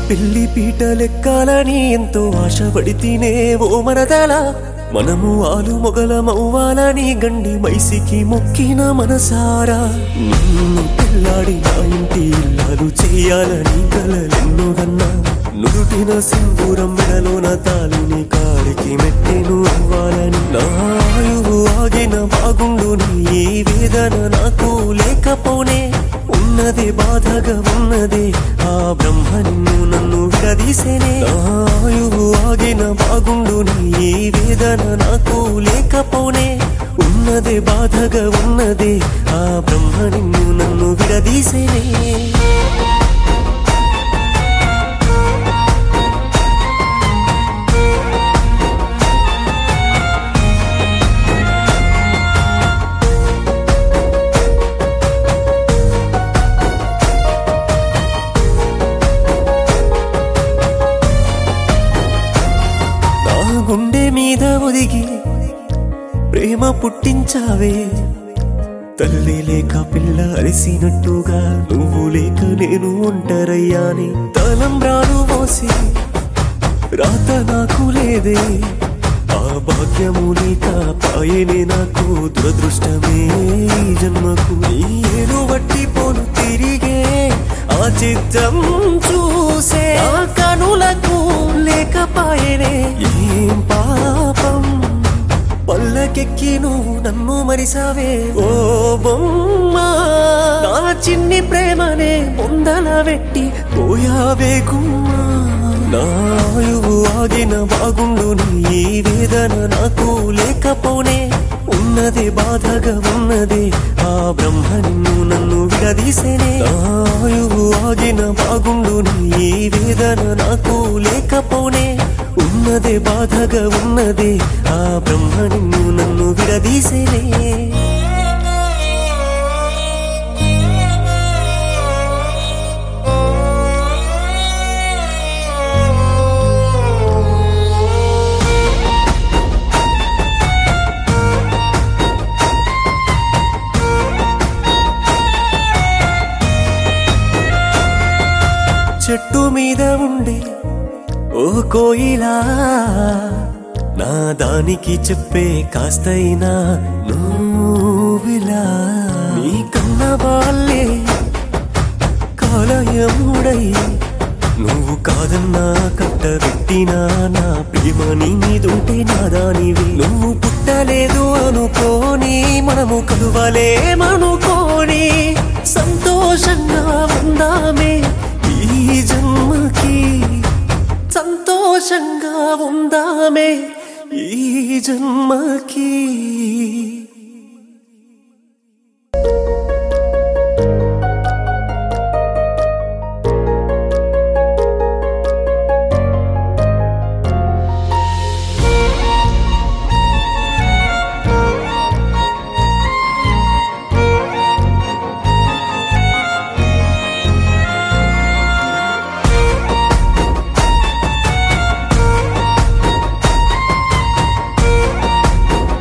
పెళ్లి పీటలెక్కాలని ఎంతో ఆశపడితేనే ఓ మనదల మనము ఆలు మొగలమవ్వాలని గండి మైసికి మొక్కిన మనసారా నిన్ను పెళ్ళాడి నా ఇంటి ఇల్లాలు చేయాలని కలలెన్నో గన్నా నుదుటిన సింధూరం మెడలోన తాలిని కాలికి మెట్టెను అవ్వాలని నా ఆయువు ఆగిన బాగుండు నీ వేదన నాకు లేకపోనే ఉన్నదే బాధగా ఉన్నదే ఆ బ్రహ్మ నిన్ను నన్ను విడదీసేనే నా ఆయువు ఆగిన బాగుండు నీ వేదన నాకు లేకపోనే ఉన్నదే బాధగా ఉన్నదే ఆ బ్రహ్మ నిన్ను నన్ను విడదీసేనే నా గుండె మీద ఒదిగి ప్రేమ పుట్టించావే తల్లి లేక పిల్ల అరిసినట్టుగా నువ్వు లేక నేను ఒంటరయ్యాని తలంబ్రాలు మోసి రాత నాకు లేదే ఆ భాగ్యము లేక పాయనే నాకు దురదృష్టమే ఈ జన్మకు నేను బట్టి పోను తిరిగే ఆ చిత్రం చూసే ఆ కనులకు లేకపాయనే ఏం పాపం పల్లకెక్కి నువ్వు నన్ను మరిసావే ఓ బొమ్మ నా చిన్ని ప్రేమనే ముందల వెట్టి పోయావే గుమ్మా నా ఆయువు ఆగిన బాగుండు నీ వేదన నాకు లేకపోనే ఉన్నదే బాధగా ఉన్నదే ఆ బ్రహ్మ నిన్ను నన్ను విడదీసేనే నా ఆయువు ఆగిన బాగుండు నీ వేదన నాకు లేకపోనే ఉన్నదే బాధగా ఉన్నదే ఆ బ్రహ్మ నిన్ను నన్ను విడదీసేనే చెట్టు మీద ఉండే ఓ కోయిలా నా దానికి చెప్పే కాస్తైనా నువ్విలా నీ కన్న వాళ్ళే కాలయముడై నువ్వు కాదన్నా కట్టబెట్టినా నా ప్రేమ నీ మీదుంటే నా దానివి నువ్వు పుట్టలేదు అనుకోని మనము కలువలేమనుకోని సంతోషంగా ఉందామే ఈ జన్మకి సంతోషంగా ఉందామే ఈ జన్మకి